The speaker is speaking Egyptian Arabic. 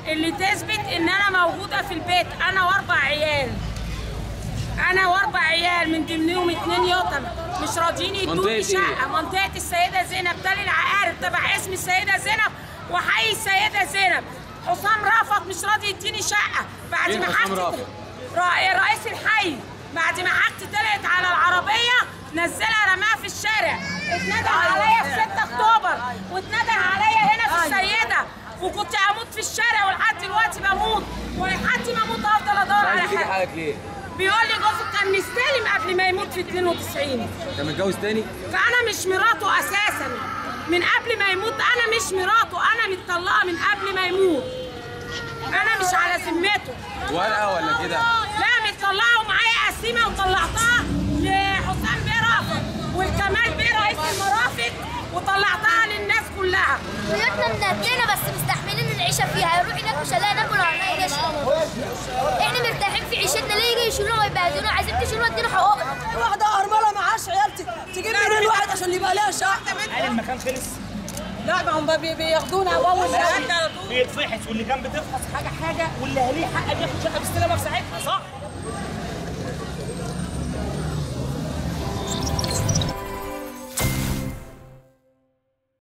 اللي تثبت ان انا موجوده في البيت انا واربع عيال انا واربع عيال من ضمنهم اتنين يتم مش راضيين يدوني منطقة إيه؟ شقه منطقه السيده زينب تل العقارب تبع اسم السيده زينب وحي السيده زينب حسام رافض مش راضي يديني شقه بعد مين ما حسام حاجتي رافض؟ را- رئيس الحي بعد ما حاجتي طلعت على العربيه نزلها رماها في الشارع اتندى عليا في 6 اكتوبر واتندى عليا هنا في السيده وكنت هموت في الشارع ولحد دلوقتي بموت ولحد ما اموت افضل ادور على عايز تيجي حاجه حالك ليه؟ بيقول لي جوزك كان مستلم قبل ما يموت في 92 انت متجوز تاني؟ فانا مش مراته اساسا من قبل ما يموت انا مش مراته انا متطلقه من قبل ما يموت انا مش على ذمته ورقه ولا كده؟ لا متطلقه ومعايا قسيمه وطلعتها لحسام بيه رافض والكمال بيه رئيس المرافق وطلعتها للناس كلها بيوتنا مدلنا بس مستحملين العيشه فيها يروح هناك مش هنلاقي ناكل ولا هنلاقي نشرب احنا مرتاحين في عيشتنا ليه يجي يشيلونا ويبهدلونا عايزين تشيلونا ادينا حقوقنا واحدة أرملة معاش عيال ت- تجيب منين واحد عشان يبقى لها شقة هل المكان خلص؟ لا ما هم بي- بياخدونا أول شقة بيتفحص واللي كان بتفحص حاجه حاجه واللي ليه حق ياخد شقه بيستلمها في ساعتها صح؟